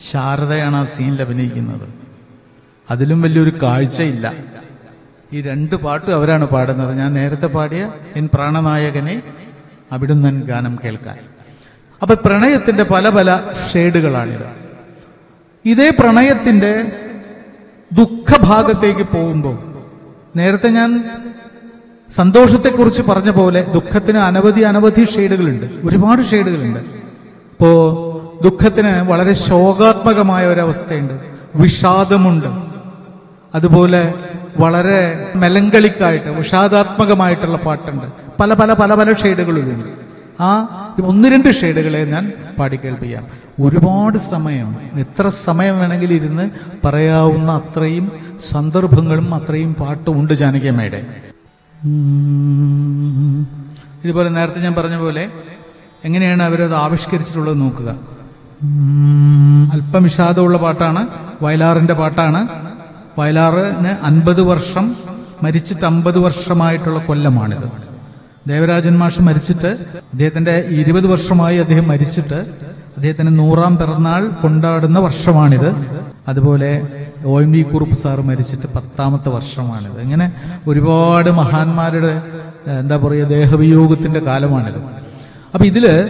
ശാരദയാണ് ആ സീനിൽ അഭിനയിക്കുന്നത് അതിലും വലിയൊരു കാഴ്ചയില്ല ഈ രണ്ട് പാട്ടും അവരാണ് പാടുന്നത് ഞാൻ നേരത്തെ പാടിയ എൻ പ്രാണനായകനെ അവിടുന്ന് ഗാനം കേൾക്കാൻ അപ്പൊ പ്രണയത്തിന്റെ പല പല ഷെയ്ഡുകളാണിത് ഇതേ പ്രണയത്തിന്റെ ദുഃഖഭാഗത്തേക്ക് പോകുമ്പോൾ നേരത്തെ ഞാൻ സന്തോഷത്തെക്കുറിച്ച് പറഞ്ഞ പോലെ ദുഃഖത്തിന് അനവധി അനവധി ഷെയ്ഡുകളുണ്ട് ഒരുപാട് ഷെയ്ഡുകളുണ്ട് ഇപ്പോ ദുഃഖത്തിന് വളരെ ശോകാത്മകമായ ഒരവസ്ഥയുണ്ട് വിഷാദമുണ്ട് അതുപോലെ വളരെ മെലങ്കളിക്കായിട്ട് വിഷാദാത്മകമായിട്ടുള്ള പാട്ടുണ്ട് പല പല പല പല ഷെയ്ഡുകളിലുണ്ട് ആ ഒന്ന് രണ്ട് ഷെയ്ഡുകളെ ഞാൻ പാടിക്കേൾപ്പിക്കാം ഒരുപാട് സമയം എത്ര സമയം വേണമെങ്കിലും ഇരുന്ന് പറയാവുന്ന അത്രയും സന്ദർഭങ്ങളും അത്രയും പാട്ടും ഉണ്ട് ജാനകിയമ്മയുടെ ഉം. ഇതുപോലെ നേരത്തെ ഞാൻ പറഞ്ഞ പോലെ എങ്ങനെയാണ് അവരത് ആവിഷ്കരിച്ചിട്ടുള്ളത് നോക്കുക ഉം. അല്പം വിഷാദമുള്ള പാട്ടാണ് വയലാറിന്റെ പാട്ടാണ് വയലാറിന് അൻപത് വർഷം മരിച്ചിട്ട് അമ്പത് വർഷമായിട്ടുള്ള കൊല്ലമാണിത് ദേവരാജൻ മാഷ് മരിച്ചിട്ട് അദ്ദേഹത്തിന്റെ ഇരുപത് വർഷമായി അദ്ദേഹം മരിച്ചിട്ട് അദ്ദേഹത്തിന് നൂറാം പിറന്നാൾ കൊണ്ടാടുന്ന വർഷമാണിത് അതുപോലെ O M V Kurup sir മരിച്ചിട്ട് പത്താമത്തെ വർഷമാണിത് ഇങ്ങനെ ഒരുപാട് മഹാന്മാരുടെ ഏഹ്, എന്താ പറയുക ദേഹവിയോഗത്തിന്റെ കാലമാണിത് അപ്പൊ ഇതില്